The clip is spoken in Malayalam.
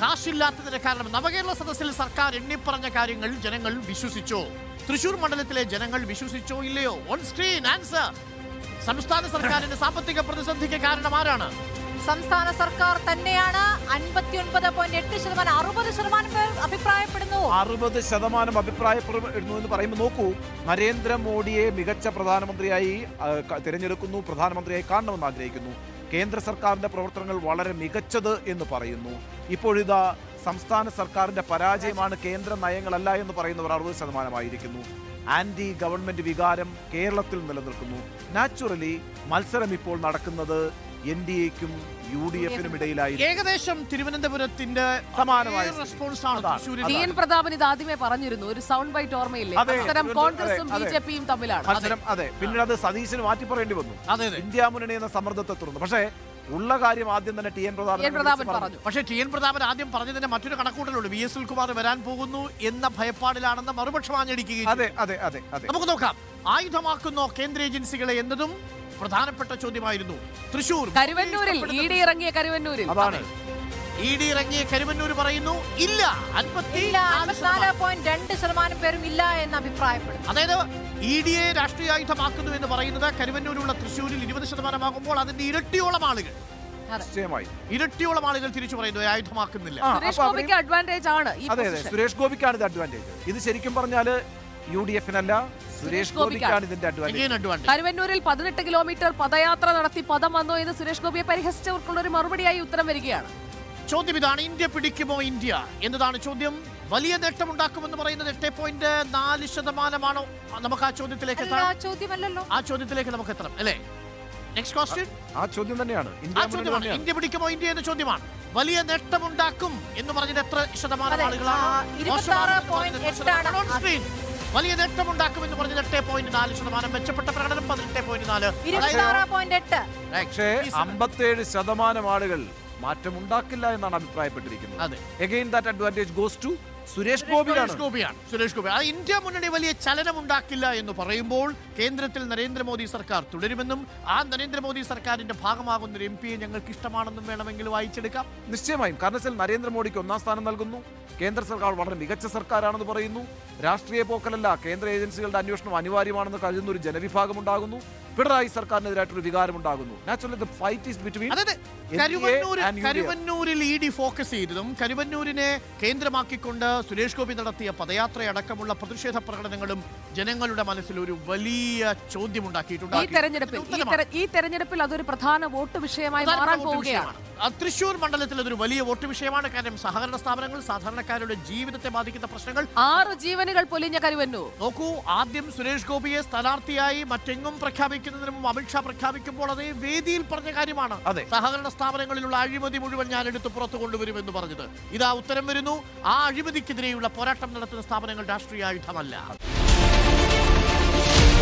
കാശില്ലാത്തതിന്റെ കാരണം നവകേരള സദസ്സിൽ സർക്കാർ എണ്ണിപ്പറഞ്ഞ കാര്യങ്ങൾ ജനങ്ങൾ വിശ്വസിച്ചോ തൃശൂർ മണ്ഡലത്തിലെ ജനങ്ങൾ വിശ്വസിച്ചോ ഇല്ലയോ ഓൺ സ്ക്രീൻ ആൻസർ സംസ്ഥാന സർക്കാരിന്റെ സാമ്പത്തിക പ്രതിസന്ധിക്ക് കാരണം ആരാണ് സംസ്ഥാന സർക്കാർ തന്നെയാണ് അൻപത്തിയൊൻപത് പോയിന്റ് എട്ട് ശതമാനം അറുപത് ശതമാനം പേർ അഭിപ്രായപ്പെടുന്നു അറുപത് ശതമാനം അഭിപ്രായപ്പെടുന്നു എന്ന് പറയുമ്പോൾ നോക്കൂ നരേന്ദ്രമോദിയെ മികച്ച പ്രധാനമന്ത്രിയായി ആ, ക- തിരഞ്ഞെടുക്കുന്നു പ്രധാനമന്ത്രിയായി കാണണമെന്ന് ആഗ്രഹിക്കുന്നു കേന്ദ്ര സർക്കാരിന്റെ പ്രവർത്തനങ്ങൾ വളരെ മികച്ചത് എന്ന് പറയുന്നു ഇപ്പോഴിതാ സംസ്ഥാന സർക്കാരിന്റെ പരാജയമാണ് കേന്ദ്ര നയങ്ങളല്ല എന്ന് പറയുന്നവർ അറുപത് ശതമാനമായിരിക്കുന്നു ആന്റി ഗവൺമെന്റ് വികാരം കേരളത്തിൽ നിലനിൽക്കുന്നു നാച്ചുറലി മത്സരം ഇപ്പോൾ നടക്കുന്നത് എൻ ഡി എക്കും യു ഡി എഫിനും ഇടയിലായി ഏകദേശം തിരുവനന്തപുരത്തിന്റെ സമാനമായ അതേ റെസ്പോൺസ് ആണ് അതാണ്. തൃശ്ശൂരിൽ ടി എൻ പ്രതാപൻ ഇത് ആദ്യമേ പറഞ്ഞിരുന്നു ഒരു സൗണ്ട് ബൈറ്റ് ഓർമ്മയില്ലേ അതെ, മത്സരം അതെ, കോൺഗ്രസും ബി അതെ. ജെ പിയും തമ്മിലാണ് മത്സരം അതെ പിന്നീട് അത് സതീശന് മാറ്റി പറയേണ്ടി വന്നു അതെ അതെ ഇന്ത്യ മുന്നണി എന്ന സമ്മർദ്ദത്തെ തുടർന്ന് പക്ഷേ ഉള്ള കാര്യം ആദ്യം തന്നെ T N T N Prathapan പറഞ്ഞു പക്ഷേ ടി എൻ പ്രതാപൻ ആദ്യം പറഞ്ഞതിന്റെ മറ്റൊരു കണക്കൂട്ടലുണ്ട് വി എസ് സുൽകുമാർ വരാൻ പോകുന്നു എന്ന ഭയപ്പാടിലാണെന്ന് മറുപക്ഷം ആഞ്ഞടിക്കുകയും അതെ അതെ അതെ അതെ നമുക്ക് നോക്കാം ആയുധമാക്കുന്നോ കേന്ദ്ര ഏജൻസികളെ എന്നതും പ്രധാനപ്പെട്ട ചോദ്യമായിരുന്നു തൃശൂർ കരുവന്നൂരിൽ ഇ ഡി ഇറങ്ങിയ കരുവന്നൂരിൽ അതാണ് ഇ ഡി ഇറങ്ങിയ കരുവന്നൂർ പറയുന്നു ഇല്ല അൻപത്തി ഇല്ല നാല് അൻപത്തിനാല് ശതമാനം. പോയിന്റ് രണ്ട് ശതമാനം പേരും ഇല്ല എന്ന് അഭിപ്രായപ്പെടുന്നു അതായത് ഇ ഡി എ രാഷ്ട്രീയായുധമാക്കുന്നു എന്ന് പറയുന്നത് കരുവന്നൂരുള്ള തൃശ്ശൂരിൽ ഇരുപത് ശതമാനമാകുമ്പോൾ അതിന്റെ ഇരട്ടിയോളം ആളുകൾ നിശ്ചയമായി ഇരട്ടിയോളം ആളുകൾ തിരിച്ചു പറയുന്നു ആയുധമാക്കുന്നില്ല ആ, സുരേഷ് അപ്പൊ അവിടെ- ഗോപിക്ക് അഡ്വാൻറ്റേജ് ആണ് ഈ അതെ അതെ position. സുരേഷ് ഗോപിക്കാണ് ഇത് അഡ്വാൻറ്റേജ് ഇത് ശരിക്കും പറഞ്ഞാല് യു ഡി എഫിനല്ല സുരേഷ് ഗോപിക്കാണ് ഇതിന്റെ അഡ്വാൻറ്റേജ് Again advantage. കരുവന്നൂരിൽ പതിനെട്ട് കിലോമീറ്റർ പദയാത്ര നടത്തി പദം വന്നു എന്ന് സുരേഷ് ഗോപിയെ പരിഹസിച്ചവർക്കുള്ള ഒരു മറുപടിയായി ഉത്തരം വരികയാണ് ചോദ്യം ഇതാണ് ഇന്ത്യ പിടിക്കുമോ ഇന്ത്യ എന്നതാണ് ചോദ്യം വലിയ നേട്ടമുണ്ടാക്കുമെന്ന് പറയുന്നത് എട്ട് പോയിന്റ് നാല് ശതമാനമാണോ ആ, നമുക്ക് ആ ചോദ്യത്തിലേക്ക് അല്ല എത്താം ചോദ്യമല്ലല്ലോ ആ ചോദ്യത്തിലേക്ക് നമുക്ക് എത്തണം അല്ലേ നെക്സ്റ്റ് ക്വസ്റ്റ്യൻ ആ ചോദ്യം തന്നെയാണ് ആ ഇന്ത്യ മുന്നണി ചോദ്യമാണ് തന്നെയാണ് ഇന്ത്യ പിടിക്കുമോ ഇന്ത്യ എന്ന ചോദ്യമാണ് വലിയ നേട്ടമുണ്ടാക്കും എന്ന് പറഞ്ഞത് എത്ര ശതമാനം അതെ, ആളുകളാണ് ആ, ഇരുപത്താറ് point എട്ടാണ്. On screen. വലിയ നേട്ടമുണ്ടാക്കും എന്ന് പറഞ്ഞത് എട്ട് പോയിന്റ് നാല് ശതമാനം മെച്ചപ്പെട്ട പ്രകടനം പതിനെട്ട് പോയിന്റ് നാല് ഇരുപത്തി പോയിന്റ് എട്ട് പക്ഷേ അമ്പത്തേഴ് ശതമാനം ആളുകൾ മാറ്റം ഉണ്ടാക്കില്ല എന്നാണ് അഭിപ്രായപ്പെട്ടിരിക്കുന്നത് അതെ again that advantage goes to Suresh ഗോപിയാണ് സുരേഷ് ഗോപിയാണ് സുരേഷ് ഗോപി അത് ഇന്ത്യ മുന്നണി വലിയ ചലനം ഉണ്ടാക്കില്ല എന്ന് പറയുമ്പോൾ കേന്ദ്രത്തിൽ നരേന്ദ്രമോദി സർക്കാർ തുടരുമെന്നും ആ നരേന്ദ്രമോദി സർക്കാരിന്റെ ഭാഗമാകുന്ന ഒരു എം പിയെ ഞങ്ങൾക്ക് ഇഷ്ടമാണെന്നും വേണമെങ്കിൽ വായിച്ചെടുക്കാം നിശ്ചയമായും കാരണം വെച്ചാൽ നരേന്ദ്രമോദിക്ക് ഒന്നാം സ്ഥാനം നൽകുന്നു കേന്ദ്ര സർക്കാർ വളരെ മികച്ച സർക്കാരാണെന്ന് പറയുന്നു രാഷ്ട്രീയ പോക്കലല്ല കേന്ദ്ര ഏജൻസികളുടെ അന്വേഷണം അനിവാര്യമാണെന്ന് കരുതുന്ന ഒരു ജനവിഭാഗം ഉണ്ടാകുന്നു പിണറായി സർക്കാരിനെതിരായിട്ടൊരു വികാരം ഉണ്ടാകുന്നു naturally the fight is between അതായത് കരുവന്നൂരിൽ കരുവന്നൂരിൽ ഇ ഡി ഫോക്കസ് ചെയ്തതും കരുവന്നൂരിനെ കേന്ദ്രമാക്കിക്കൊണ്ട് സുരേഷ് ഗോപി നടത്തിയ പദയാത്രയടക്കമുള്ള പ്രതിഷേധ പ്രകടനങ്ങളും ജനങ്ങളുടെ മനസ്സിൽ ഒരു വലിയ ചോദ്യം ഈ ഉണ്ടാക്കിയിട്ടുണ്ട് തെരഞ്ഞെടുപ്പിൽ ഈ തെര- ഈ തെരഞ്ഞെടുപ്പിൽ അതൊരു പ്രധാന വോട്ട് വിഷയമായി മാറാൻ പോവുകയാണ് ആ, തൃശൂർ മണ്ഡലത്തിൽ അതൊരു വലിയ വോട്ട് വിഷയമാണ് കാരണം സഹകരണ സ്ഥാപനങ്ങൾ സാധാരണക്കാരുടെ ജീവിതത്തെ ബാധിക്കുന്ന പ്രശ്നങ്ങൾ ആറ് ജീവനുകൾ പൊലിഞ്ഞ കരുവന്നൂർ നോക്കൂ ആദ്യം സുരേഷ് ഗോപിയെ സ്ഥാനാർത്ഥിയായി മറ്റെങ്ങും പ്രഖ്യാപിക്കുന്നതിന് മുമ്പ് അമിത്ഷാ പ്രഖ്യാപിക്കുമ്പോൾ അതേ വേദിയിൽ പറഞ്ഞ കാര്യമാണ് അതെ. സഹകരണ സ്ഥാപനങ്ങളിലുള്ള അഴിമതി മുഴുവൻ ഞാൻ എടുത്ത് പുറത്തു കൊണ്ടുവരുമെന്ന് പറഞ്ഞത് ഇതാ ഉത്തരം വരുന്നു ആ അഴിമതിക്കെതിരെയുള്ള പോരാട്ടം നടത്തുന്ന സ്ഥാപനങ്ങൾ രാഷ്ട്രീയ ആയുധമല്ല